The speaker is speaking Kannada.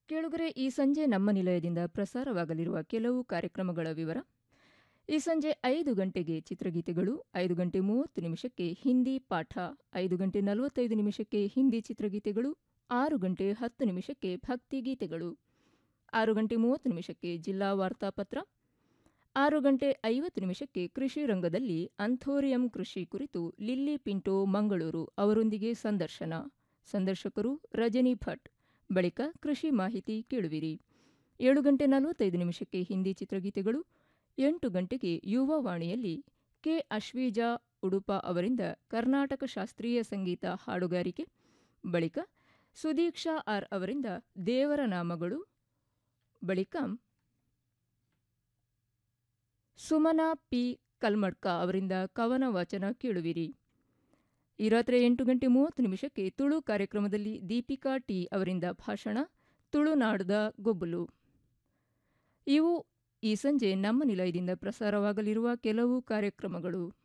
ಕೇಳುಗರೆ ಈ ಸಂಜೆ ನಮ್ಮ ನಿಲಯದಿಂದ ಪ್ರಸಾರವಾಗಲಿರುವ ಕೆಲವು ಕಾರ್ಯಕ್ರಮಗಳ ವಿವರ ಈ ಸಂಜೆ ಐದು ಗಂಟೆಗೆ ಚಿತ್ರಗೀತೆಗಳು ಐದು ಗಂಟೆ ಮೂವತ್ತು ನಿಮಿಷಕ್ಕೆ ಹಿಂದಿ ಪಾಠ ಐದು ಗಂಟೆ ನಲವತ್ತೈದು ನಿಮಿಷಕ್ಕೆ ಹಿಂದಿ ಚಿತ್ರಗೀತೆಗಳು ಆರು ಗಂಟೆ ಹತ್ತು ನಿಮಿಷಕ್ಕೆ ಭಕ್ತಿಗೀತೆಗಳು ಆರು ಗಂಟೆ ಮೂವತ್ತು ನಿಮಿಷಕ್ಕೆ ಜಿಲ್ಲಾ ವಾರ್ತಾಪತ್ರ ಆರು ಗಂಟೆ ಐವತ್ತು ನಿಮಿಷಕ್ಕೆ ಕೃಷಿ ರಂಗದಲ್ಲಿ ಅಂಥೋರಿಯಂ ಕೃಷಿ ಕುರಿತು ಲಿಲ್ಲಿ ಪಿಂಟೋ ಮಂಗಳೂರು ಅವರೊಂದಿಗೆ ಸಂದರ್ಶನ ಸಂದರ್ಶಕರು ರಜನಿ ಭಟ್ ಬಳಿಕ ಕೃಷಿ ಮಾಹಿತಿ ಕೇಳುವಿರಿ ಏಳು ಗಂಟೆ ನಲವತ್ತೈದು ನಿಮಿಷಕ್ಕೆ ಹಿಂದಿ ಚಿತ್ರಗೀತೆಗಳು ಎಂಟು ಗಂಟೆಗೆ ಯುವವಾಣಿಯಲ್ಲಿ ಕೆ ಅಶ್ವೀಜಾ ಉಡುಪ ಅವರಿಂದ ಕರ್ನಾಟಕ ಶಾಸ್ತ್ರೀಯ ಸಂಗೀತ ಹಾಡುಗಾರಿಕೆ ಬಳಿಕ ಸುದೀಕ್ಷಾ ಆರ್ ಅವರಿಂದ ದೇವರ ನಾಮಗಳು ಬಳಿಕ ಸುಮನಾ ಪಿ ಕಲ್ಮಡ್ಕ ಅವರಿಂದ ಕವನ ವಾಚನ ಕೇಳುವಿರಿ ಈ ರಾತ್ರಿ ಎಂಟು ಗಂಟೆ ಮೂವತ್ತು ನಿಮಿಷಕ್ಕೆ ತುಳು ಕಾರ್ಯಕ್ರಮದಲ್ಲಿ ದೀಪಿಕಾ ಟಿ ಅವರಿಂದ ಭಾಷಣ ತುಳುನಾಡದ ಗೊಬ್ಬಲು ಇವು ಈ ಸಂಜೆ ನಮ್ಮ ನಿಲಯದಿಂದ ಪ್ರಸಾರವಾಗಲಿರುವ ಕೆಲವು ಕಾರ್ಯಕ್ರಮಗಳು